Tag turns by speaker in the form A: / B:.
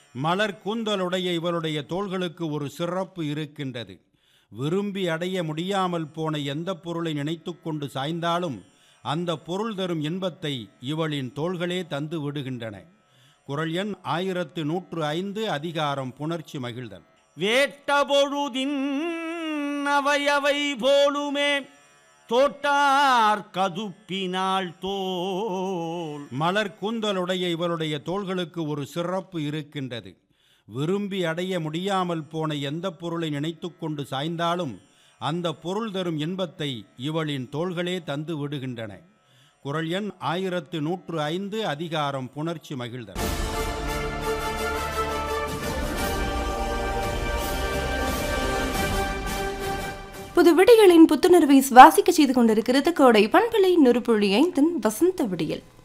A: மலர் கூந்தலுடைய இவளுடைய தோள்களுக்கு ஒரு சிறப்பு இருக்கின்றது விரும்பி அடைய முடியாமல் போன எந்த பொருளை நினைத்து கொண்டு சாய்ந்தாலும் அந்த பொருள் தரும் இன்பத்தை இவளின் தோள்களே தந்து விடுகின்றன குரல் எண் ஆயிரத்து நூற்று ஐந்து அதிகாரம் புணர்ச்சி மகிழ்தல்
B: வேட்ட பொழுதின் அவையவை போலுமே தோட்டார் கதுப்பினாள் தோல்
A: மலர் கூந்தலுடைய இவளுடைய தோள்களுக்கு ஒரு சிறப்பு இருக்கின்றது விரும்பி அடைய முடியாமல் போன எந்த பொருளை நினைத்து கொண்டு சாய்ந்தாலும் அந்த பொருள் தரும் இன்பத்தை இவளின் தோள்களே தந்து விடுகின்றன குரல் எண் ஆயிரத்து நூற்று ஐந்து அதிகாரம் புணர்ச்சி மகிழ்தல்
C: புது விடிகளின் புத்துணர்வை சுவாசிக்க செய்து கொண்டிருக்கிறது கோடை பண்பலை நொறுப்புள்ளி ஐந்தின் வசந்த விடியல்